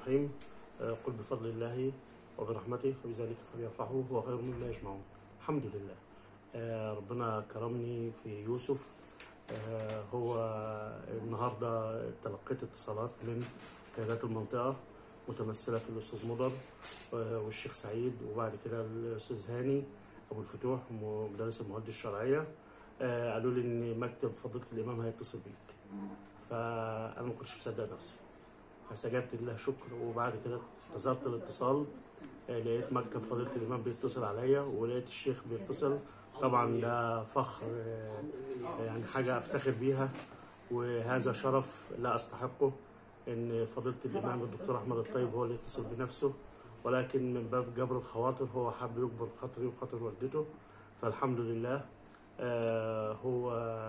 الرحيم آه، قل بفضل الله وبرحمته فبذلك فليفرحوا هو خير مما يجمعون الحمد لله آه، ربنا كرمني في يوسف آه، هو النهارده تلقيت اتصالات من قيادات المنطقه متمثله في الاستاذ مضر آه، والشيخ سعيد وبعد كده الاستاذ هاني ابو الفتوح مدرس المواد الشرعيه آه، قالوا لي ان مكتب فضيله الامام هيتصل بيك فانا ما كنتش مصدق نفسي فسجدت لله شكر وبعد كده انتظرت الاتصال آه، لقيت مكتب فضيله الامام بيتصل عليا ولقيت الشيخ بيتصل طبعا ده فخر آه، يعني حاجه افتخر بيها وهذا شرف لا استحقه ان فضيله الامام الدكتور احمد الطيب هو اللي يتصل بنفسه ولكن من باب جبر الخواطر هو حب يجبر خاطري وخاطر والدته فالحمد لله آه، هو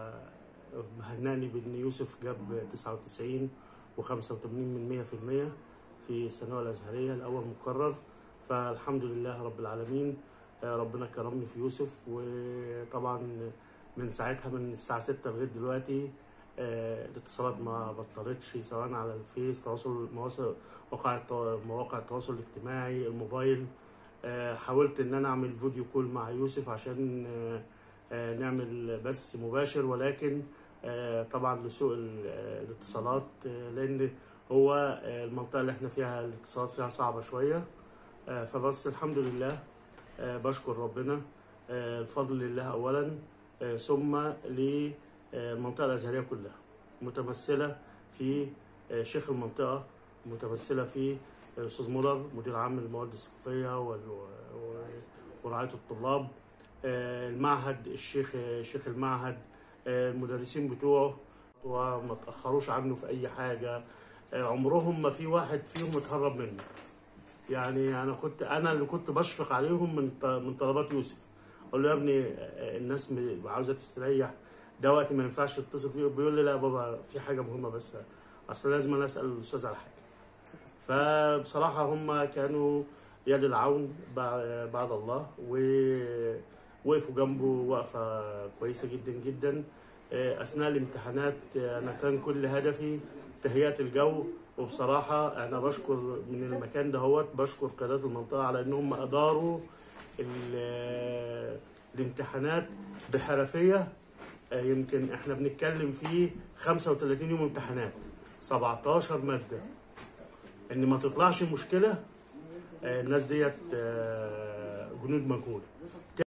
هناني بان يوسف جاب 99 و85 من 100% في الثانويه الازهريه الاول مكرر فالحمد لله رب العالمين آه، ربنا كرمني في يوسف وطبعا من ساعتها من الساعه 6 لغايه دلوقتي آه، الاتصالات ما بطلتش سواء على الفيس تواصل مواصل مواقع التوا- مواقع التواصل الاجتماعي الموبايل آه، حاولت ان انا اعمل فيديو كول مع يوسف عشان آه، آه، نعمل بث مباشر ولكن آه، طبعا لسوء ال- آه، الاتصالات آه، لان هو آه، المنطقه اللي احنا فيها الاتصالات فيها صعبه شويه آه، فبس الحمد لله آه، بشكر ربنا آه، الفضل لله اولا آه، ثم للمنطقه الازهريه كلها متمثله في آه، شيخ المنطقه متمثله في الاستاذ مضر مدير عام المواد الثقافيه وال- و- ورعايه الطلاب آه، المعهد الشيخ شيخ المعهد آه، المدرسين بتوعه وما تاخروش عنه في اي حاجه آه، عمرهم ما في واحد فيهم اتهرب منه يعني انا كنت انا اللي كنت بشفق عليهم من ط- من طلبات يوسف اقول له يا ابني آه، الناس م- عاوزه تستريح ده وقت ما ينفعش تتصل فيه بيقول لي لا يا بابا في حاجه مهمه بس اصل لازم انا اسال الاستاذ على حاجه فبصراحه هم كانوا يد العون بع- بعد الله ووقفوا جنبه وقفه كويسه جدا جدا آه، اثناء الامتحانات آه، انا كان كل هدفي تهيئه الجو وبصراحه انا بشكر من المكان دهوت بشكر قيادات المنطقه على انهم اداروا ال- الامتحانات بحرفيه آه، يمكن احنا بنتكلم في 35 يوم امتحانات 17 ماده ان ما تطلعش مشكله آه، الناس ديت آه، جنود مجهول